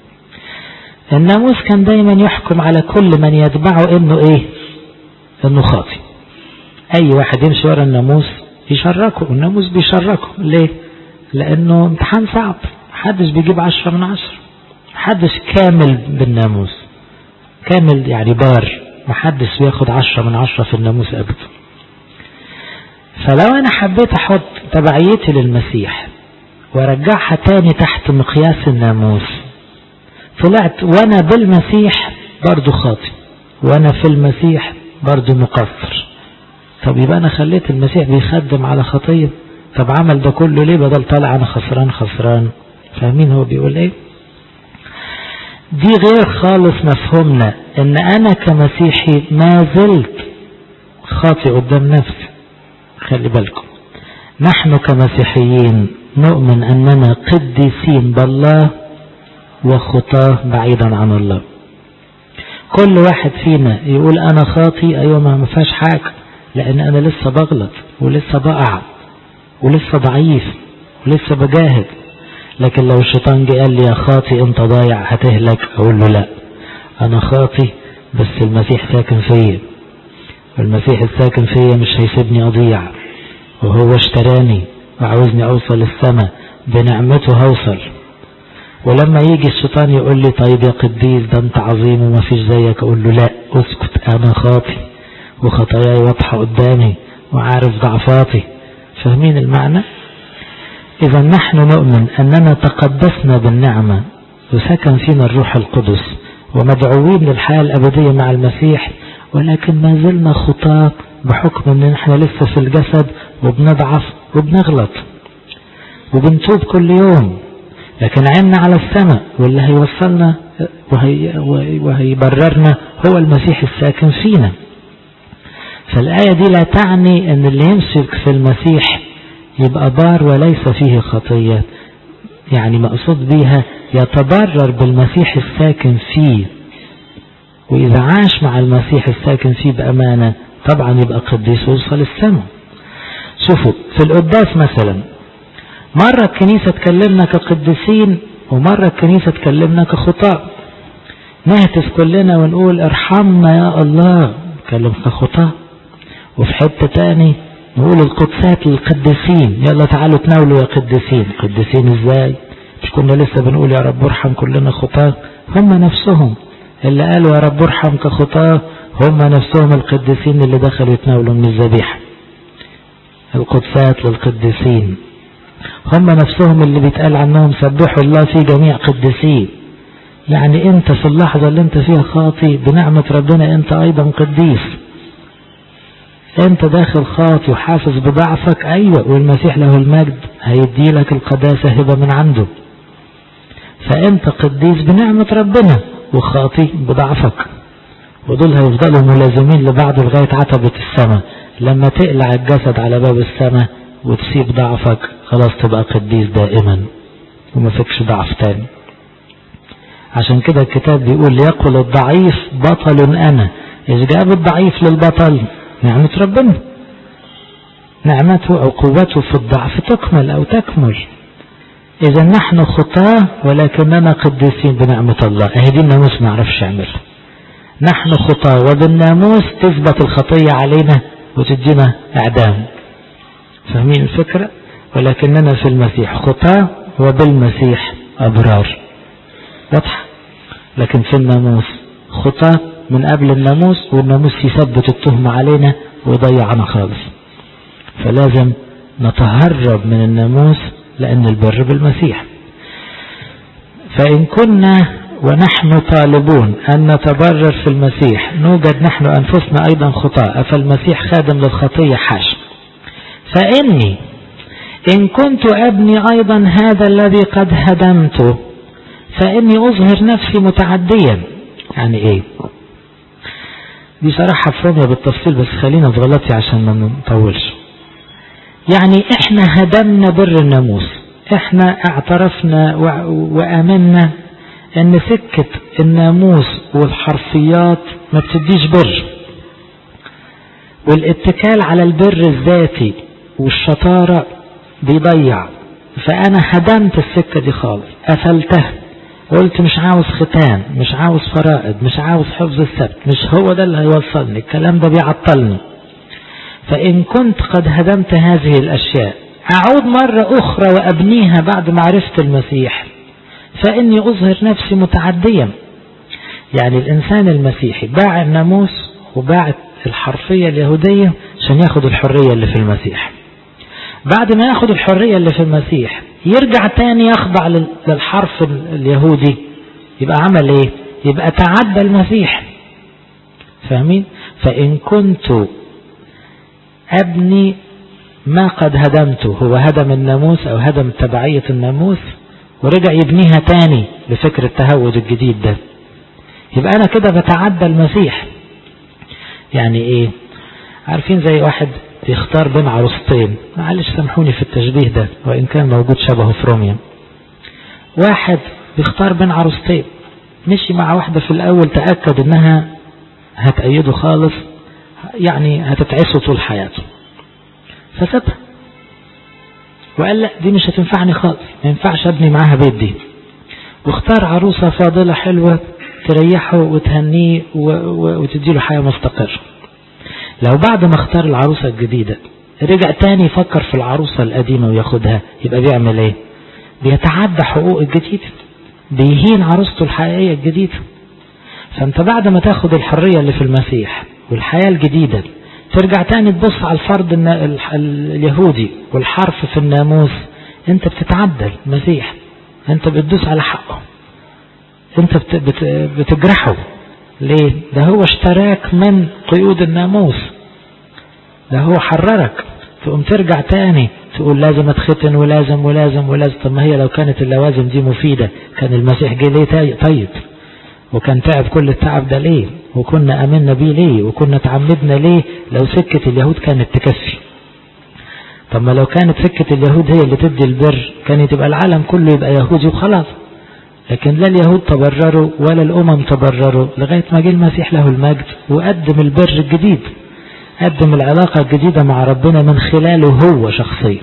الناموس كان دايما يحكم على كل من يتبعه انه ايه انه خاطي اي واحد يمشي ورا الناموس يشركه الناموس بيشركه ليه لانه امتحان صعب محدش بيجيب عشرة من عشرة محدش كامل بالناموس كامل يعني بار محدش بياخد عشرة من عشرة في الناموس ابدا فلو انا حبيت احط تبعيتي للمسيح وارجعها تاني تحت مقياس الناموس طلعت وانا بالمسيح برضو خاطي وانا في المسيح برضو مقصر طب يبقى انا خليت المسيح بيخدم على خطية طب عمل ده كله ليه بدل طالع انا خسران خسران فاهمين هو بيقول ايه دي غير خالص مفهومنا ان انا كمسيحي ما زلت خاطي قدام نفسي خلي بالكم نحن كمسيحيين نؤمن اننا قديسين بالله وخطاه بعيدا عن الله كل واحد فينا يقول انا خاطي ايوه ما فيهاش حاجة لان انا لسه بغلط ولسه بقع ولسه ضعيف ولسه بجاهد لكن لو الشيطان جه قال لي يا خاطي انت ضايع هتهلك اقول له لا انا خاطي بس المسيح ساكن فيا والمسيح الساكن فيا مش هيسيبني اضيع وهو اشتراني وعاوزني اوصل السماء بنعمته هوصل ولما يجي الشيطان يقول لي طيب يا قديس ده انت عظيم وما فيش زيك اقول له لا اسكت انا خاطي وخطاياي واضحة قدامي وعارف ضعفاتي فاهمين المعنى اذا نحن نؤمن اننا تقدسنا بالنعمة وسكن فينا الروح القدس ومدعوين للحياة الابدية مع المسيح ولكن ما زلنا خطاة بحكم ان احنا لسه في الجسد وبنضعف وبنغلط وبنتوب كل يوم لكن عيننا على السماء واللي هيوصلنا وهي وهيبررنا هو المسيح الساكن فينا فالآية دي لا تعني أن اللي يمسك في المسيح يبقى بار وليس فيه خطية يعني مقصود بيها يتبرر بالمسيح الساكن فيه وإذا عاش مع المسيح الساكن فيه بأمانة طبعا يبقى قديس ويوصل السماء شوفوا في القداس مثلا مرة الكنيسة تكلمنا كقديسين ومرة الكنيسة تكلمنا كخطاء نهتف كلنا ونقول ارحمنا يا الله نتكلم كخطاء وفي حتة تاني نقول القدسات للقديسين يلا تعالوا تناولوا يا قديسين قديسين ازاي مش كنا لسه بنقول يا رب ارحم كلنا خطاة هم نفسهم اللي قالوا يا رب ارحم كخطاة هم نفسهم القديسين اللي دخلوا يتناولوا من الذبيحة القدسات للقديسين هم نفسهم اللي بيتقال عنهم سبحوا الله في جميع قديسين يعني انت في اللحظة اللي انت فيها خاطي بنعمة ربنا انت ايضا قديس انت داخل خاطي وحاسس بضعفك ايوه والمسيح له المجد هيدي لك القداسة هبة من عنده فانت قديس بنعمة ربنا وخاطي بضعفك ودول هيفضلوا ملازمين لبعض لغاية عتبة السماء لما تقلع الجسد على باب السماء وتسيب ضعفك خلاص تبقى قديس دائما وما فيكش ضعف تاني عشان كده الكتاب بيقول يقول الضعيف بطل انا ايش جاب الضعيف للبطل نعمة ربنا نعمته او قوته في الضعف تكمل او تكمل اذا نحن خطاة ولكننا قديسين بنعمة الله اهي دي الناموس ما يعرفش يعملها نحن خطاة وبالناموس تثبت الخطية علينا وتدينا اعدام فاهمين الفكرة ولكننا في المسيح خطاة وبالمسيح أبرار واضحة لكن في الناموس خطاة من قبل الناموس والناموس يثبت التهمة علينا ويضيعنا خالص فلازم نتهرب من الناموس لأن البر بالمسيح فإن كنا ونحن طالبون أن نتبرر في المسيح نوجد نحن أنفسنا أيضا خطاء فالمسيح خادم للخطية حاش فإني إن كنت أبني أيضا هذا الذي قد هدمته فإني أظهر نفسي متعديا يعني إيه دي صراحة في روميا بالتفصيل بس خلينا في غلطي عشان ما نطولش يعني احنا هدمنا بر الناموس احنا اعترفنا وامنا ان سكة الناموس والحرفيات ما بتديش بر والاتكال على البر الذاتي والشطارة بيضيع فأنا هدمت السكة دي خالص قفلتها قلت مش عاوز ختان مش عاوز فرائض مش عاوز حفظ السبت مش هو ده اللي هيوصلني الكلام ده بيعطلني فإن كنت قد هدمت هذه الأشياء أعود مرة أخرى وأبنيها بعد معرفة المسيح فإني أظهر نفسي متعديا يعني الإنسان المسيحي باع الناموس وباع الحرفية اليهودية عشان ياخد الحرية اللي في المسيح بعد ما ياخد الحرية اللي في المسيح يرجع تاني يخضع للحرف اليهودي يبقى عمل ايه يبقى تعدى المسيح فاهمين فإن كنت أبني ما قد هدمته هو هدم الناموس أو هدم تبعية الناموس ورجع يبنيها تاني بفكر التهود الجديد ده يبقى أنا كده بتعدى المسيح يعني إيه عارفين زي واحد يختار بين عروستين معلش سامحوني في التشبيه ده وإن كان موجود شبهه في روميا واحد بيختار بين عروستين مشي مع واحدة في الأول تأكد إنها هتأيده خالص يعني هتتعسه طول حياته فسابها وقال لا دي مش هتنفعني خالص ما ينفعش ابني معاها بيت دي واختار عروسة فاضلة حلوة تريحه وتهنيه وتديله حياة مستقرة لو بعد ما اختار العروسة الجديدة رجع تاني يفكر في العروسة القديمة وياخدها يبقى بيعمل ايه بيتعدى حقوق الجديد بيهين عروسته الحقيقية الجديدة فانت بعد ما تاخد الحرية اللي في المسيح والحياة الجديدة ترجع تاني تبص على الفرد اليهودي والحرف في الناموس انت بتتعدى المسيح انت بتدوس على حقه انت بتجرحه ليه ده هو اشتراك من قيود الناموس ده هو حررك تقوم ترجع تاني تقول لازم اتختن ولازم ولازم ولازم طب ما هي لو كانت اللوازم دي مفيدة كان المسيح جه ليه طيب وكان تعب كل التعب ده ليه وكنا امنا بيه ليه وكنا تعمدنا ليه لو سكة اليهود كانت تكفي طب ما لو كانت سكة اليهود هي اللي تدي البر كان تبقى العالم كله يبقى يهودي وخلاص لكن لا اليهود تبرروا ولا الأمم تبرروا لغاية ما جه المسيح له المجد وقدم البر الجديد قدم العلاقة الجديدة مع ربنا من خلاله هو شخصيا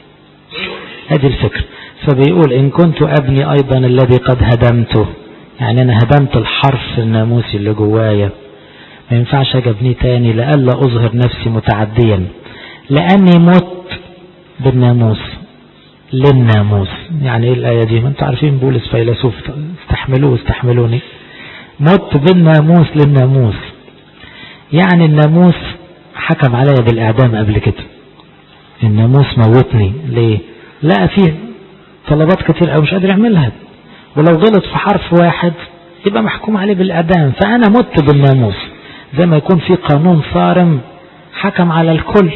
هذه الفكرة فبيقول إن كنت أبني أيضا الذي قد هدمته يعني أنا هدمت الحرف الناموسي اللي جوايا ما ينفعش أجي أبنيه تاني لألا أظهر نفسي متعديا لأني مت بالناموس للناموس يعني ايه الآية دي ما انتوا عارفين بولس فيلسوف استحملوه استحملوني مت بالناموس للناموس يعني الناموس حكم عليا بالإعدام قبل كده الناموس موتني ليه لقى فيه طلبات كتير أو مش قادر يعملها ولو غلط في حرف واحد يبقى محكوم عليه بالإعدام فأنا مت بالناموس زي ما يكون في قانون صارم حكم على الكل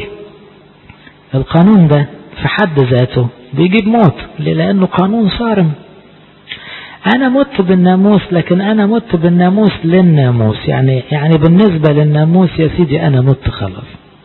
القانون ده في حد ذاته بيجيب موت لأنه قانون صارم أنا مت بالناموس لكن أنا مت بالناموس للناموس يعني يعني بالنسبة للناموس يا سيدي أنا مت خلاص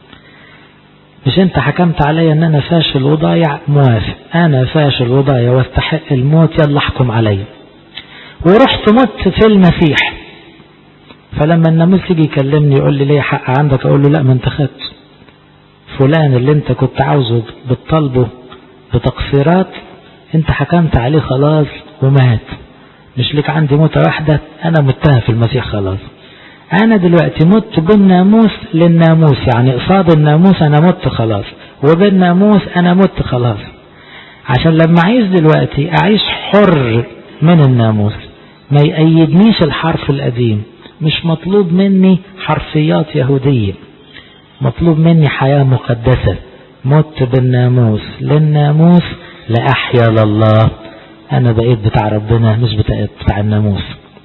مش أنت حكمت عليا أن أنا فاشل وضايع موافق أنا فاشل وضايع واستحق الموت يلا احكم عليا ورحت مت في المسيح فلما الناموس يجي يكلمني يقول لي ليه حق عندك أقول له لا ما أنت خدت فلان اللي أنت كنت عاوزه بتطلبه بتقصيرات أنت حكمت عليه خلاص ومات مش لك عندي موتة واحدة أنا متها في المسيح خلاص أنا دلوقتي مت بالناموس للناموس يعني قصاد الناموس أنا مت خلاص وبالناموس أنا مت خلاص عشان لما أعيش دلوقتي أعيش حر من الناموس ما يأيدنيش الحرف القديم مش مطلوب مني حرفيات يهودية مطلوب مني حياة مقدسة مت بالناموس للناموس لأحيا لله أنا بقيت بتاع ربنا مش بتاع, بتاع الناموس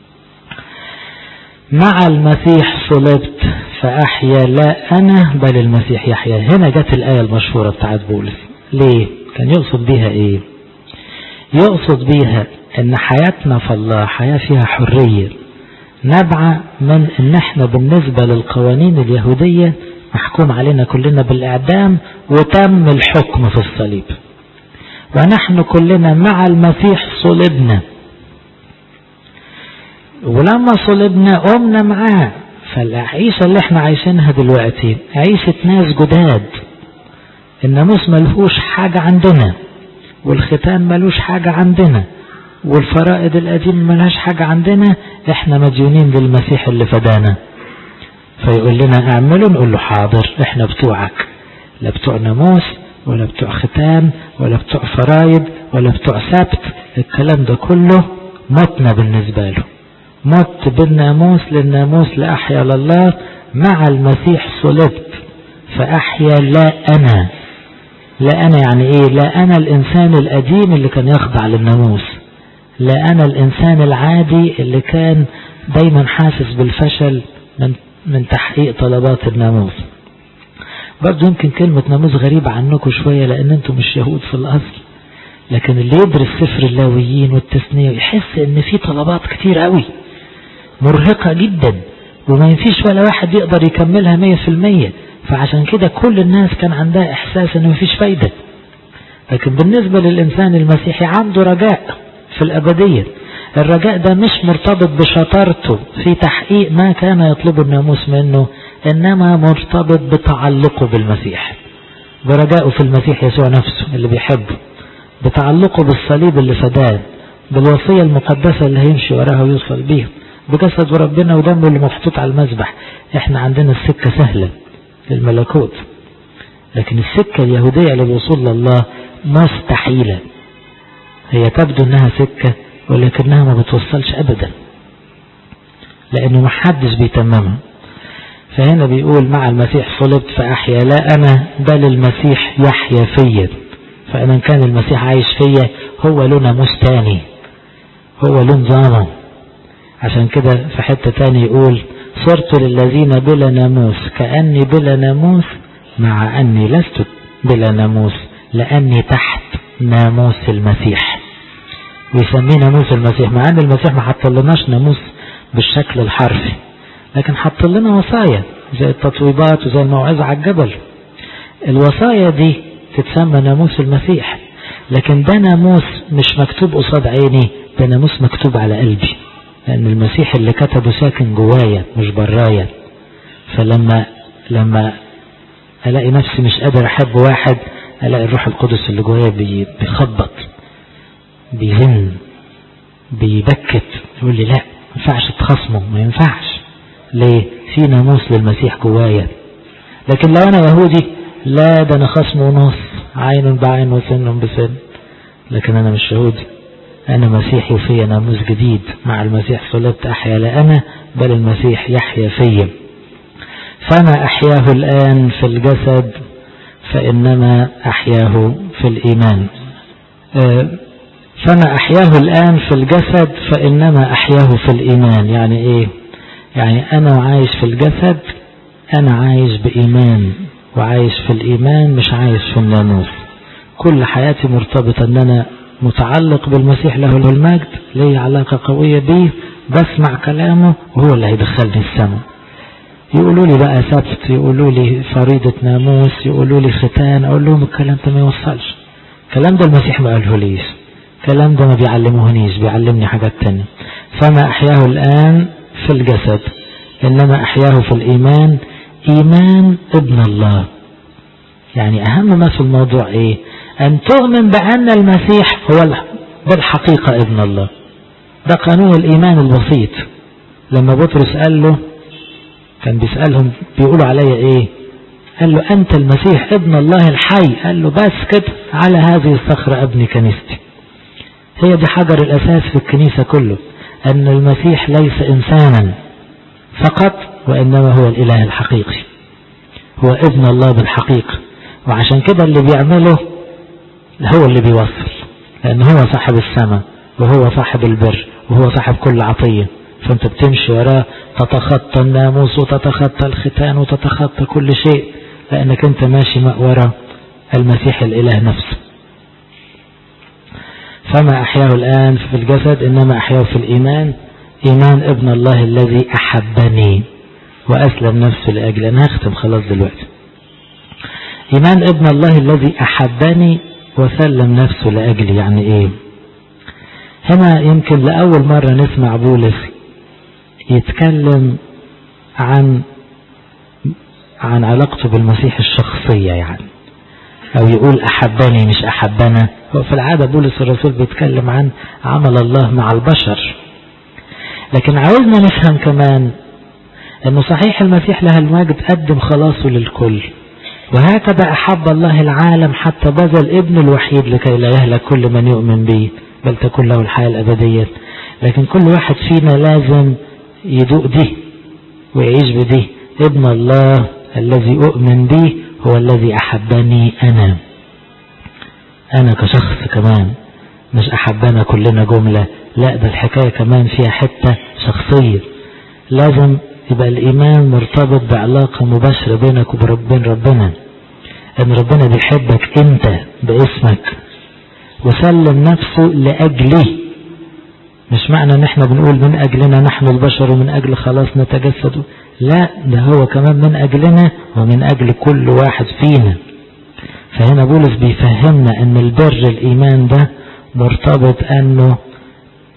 مع المسيح صلبت فأحيا لا أنا بل المسيح يحيا هنا جت الآية المشهورة بتاعت بولس ليه كان يقصد بيها إيه يقصد بيها ان حياتنا في الله حياة فيها حرية نبعة من ان احنا بالنسبة للقوانين اليهودية محكوم علينا كلنا بالإعدام وتم الحكم في الصليب ونحن كلنا مع المسيح صلبنا ولما صلبنا قمنا معاه فالعيشة اللي احنا عايشينها دلوقتي عيشة ناس جداد الناموس ملهوش حاجة عندنا والختان ملوش حاجة عندنا والفرائض القديمة ملهاش حاجة عندنا احنا مديونين للمسيح اللي فدانا فيقول لنا اعملوا نقول له حاضر احنا بتوعك لا بتوع ناموس ولا بتوع ختان ولا بتوع فرايد ولا بتوع سبت الكلام ده كله متنا بالنسبة له مت بالناموس للناموس لأحيا لله مع المسيح صلبت فأحيا لا أنا لا أنا يعني إيه لا أنا الإنسان القديم اللي كان يخضع للناموس لا أنا الإنسان العادي اللي كان دايما حاسس بالفشل من, من تحقيق طلبات الناموس برضو يمكن كلمة ناموس غريبة عنكم شوية لأن أنتم مش يهود في الأصل لكن اللي يدرس سفر اللاويين والتثنية يحس ان في طلبات كتير قوي مرهقة جدا وما ينفيش ولا واحد يقدر يكملها مية في المية فعشان كده كل الناس كان عندها احساس ان مفيش فايدة لكن بالنسبة للإنسان المسيحي عنده رجاء في الأبدية الرجاء ده مش مرتبط بشطارته في تحقيق ما كان يطلب الناموس منه إنما مرتبط بتعلقه بالمسيح برجائه في المسيح يسوع نفسه اللي بيحبه بتعلقه بالصليب اللي فداه بالوصية المقدسة اللي هيمشي وراها ويوصل بيها بجسد وربنا ودمه اللي محطوط على المذبح احنا عندنا السكة سهلة للملكوت لكن السكة اليهودية للوصول لله مستحيلة هي تبدو انها سكة ولكنها ما بتوصلش ابدا لانه ما حدش بيتممها فهنا بيقول مع المسيح صلبت فاحيا لا انا بل المسيح يحيا فيا فانا كان المسيح عايش فيا هو له ناموس تاني هو له نظامه عشان كده في حتة تاني يقول صرت للذين بلا ناموس كأني بلا ناموس مع أني لست بلا ناموس لأني تحت ناموس المسيح ويسميه ناموس المسيح مع أن المسيح ما حط لناش ناموس بالشكل الحرفي لكن حط لنا وصايا زي التطويبات وزي الموعظة على الجبل الوصايا دي تتسمى ناموس المسيح لكن ده ناموس مش مكتوب قصاد عيني ده ناموس مكتوب على قلبي لأن المسيح اللي كتبه ساكن جوايا مش برايا فلما لما ألاقي نفسي مش قادر أحب واحد ألاقي الروح القدس اللي جوايا بيخبط بيزن بيبكت يقول لي لا ما ينفعش تخصمه ما ينفعش ليه في ناموس للمسيح جوايا لكن لو أنا يهودي لا ده أنا خصم ونص عين بعين وسن بسن لكن أنا مش يهودي أنا مسيحي وفي ناموس جديد مع المسيح صلبت أحيا لا أنا بل المسيح يحيا فيا فما أحياه الآن في الجسد فإنما أحياه في الإيمان فما أحياه الآن في الجسد فإنما أحياه في الإيمان يعني إيه يعني أنا عايش في الجسد أنا عايش بإيمان وعايش في الإيمان مش عايش في الناموس كل حياتي مرتبطة أن أنا متعلق بالمسيح له المجد لي علاقة قوية بيه بسمع كلامه وهو اللي هيدخلني السماء يقولوا لي بقى سبت يقولوا لي فريضة ناموس يقولوا لي ختان اقول لهم الكلام ده ما يوصلش الكلام ده المسيح ما قاله ليش الكلام ده ما بيعلمهنيش بيعلمني حاجات تانية فما احياه الان في الجسد انما احياه في الايمان ايمان ابن الله يعني اهم ما في الموضوع ايه ان تؤمن بان المسيح هو بالحقيقة ابن الله ده قانون الايمان البسيط لما بطرس قال له كان بيسألهم بيقولوا عليا ايه قال له انت المسيح ابن الله الحي قال له بس كده على هذه الصخرة ابني كنيستي هي دي حجر الاساس في الكنيسة كله ان المسيح ليس انسانا فقط وانما هو الاله الحقيقي هو ابن الله بالحقيقة وعشان كده اللي بيعمله هو اللي بيوصل لان هو صاحب السماء وهو صاحب البر وهو صاحب كل عطيه فانت بتمشي وراه تتخطى الناموس وتتخطى الختان وتتخطى كل شيء لانك انت ماشي ورا المسيح الاله نفسه فما احياه الان في الجسد انما احياه في الايمان ايمان ابن الله الذي احبني واسلم نفسه لاجل انا هختم خلاص دلوقتي ايمان ابن الله الذي احبني وسلم نفسه لاجلي يعني ايه هنا يمكن لاول مره نسمع بولس يتكلم عن عن علاقته بالمسيح الشخصية يعني أو يقول أحبني مش أحبنا هو في العادة بولس الرسول بيتكلم عن عمل الله مع البشر لكن عاوزنا نفهم كمان أنه صحيح المسيح له المجد قدم خلاصه للكل وهكذا أحب الله العالم حتى بذل ابن الوحيد لكي لا يهلك كل من يؤمن به بل تكون له الحياة الأبدية لكن كل واحد فينا لازم يدوق دي ويعيش بدي ابن الله الذي أؤمن به هو الذي أحبني أنا أنا كشخص كمان مش أحبنا كلنا جملة لا ده الحكاية كمان فيها حتة شخصية لازم يبقى الإيمان مرتبط بعلاقة مباشرة بينك وبين ربنا أن ربنا بيحبك أنت باسمك وسلم نفسه لأجلي مش معنى ان احنا بنقول من اجلنا نحن البشر ومن اجل خلاص نتجسد لا ده هو كمان من اجلنا ومن اجل كل واحد فينا فهنا بولس بيفهمنا ان البر الايمان ده مرتبط انه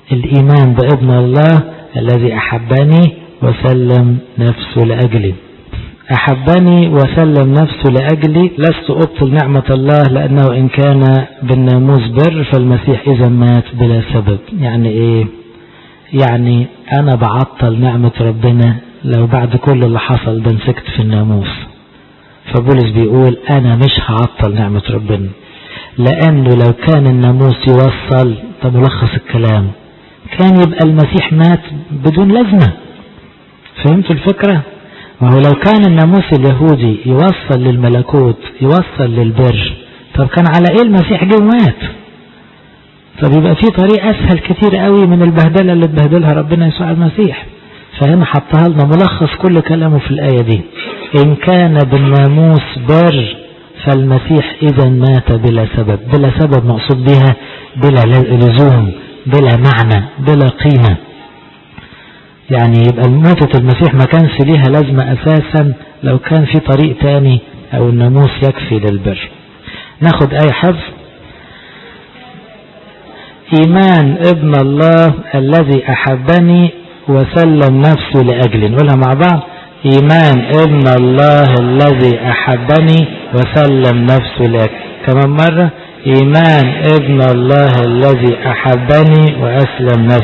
الإيمان بابن الله الذي أحبني وسلم نفسه لأجلي أحبني وسلم نفسه لأجلي لست أبطل نعمة الله لأنه إن كان بالناموس بر فالمسيح إذا مات بلا سبب يعني إيه يعني أنا بعطل نعمة ربنا لو بعد كل اللي حصل ده مسكت في الناموس فبولس بيقول أنا مش هعطل نعمة ربنا لأنه لو كان الناموس يوصل ده ملخص الكلام كان يبقى المسيح مات بدون لازمة فهمت الفكرة وهو لو كان الناموس اليهودي يوصل للملكوت يوصل للبر طب كان على ايه المسيح جه ومات طب يبقى في طريق اسهل كتير قوي من البهدله اللي اتبهدلها ربنا يسوع المسيح فهنا حطها لنا ملخص كل كلامه في الايه دي ان كان بالناموس بر فالمسيح اذا مات بلا سبب بلا سبب مقصود بها بلا لزوم بلا معنى بلا قيمه يعني يبقى موتة المسيح ما كانش ليها لازمة أساسا لو كان في طريق تاني أو الناموس يكفي للبر ناخد أي حفظ إيمان ابن الله الذي أحبني وسلم نفسه لأجلي نقولها مع بعض إيمان ابن الله الذي أحبني وسلم نفسه لأجلي كمان مرة إيمان ابن الله الذي أحبني وأسلم نفسه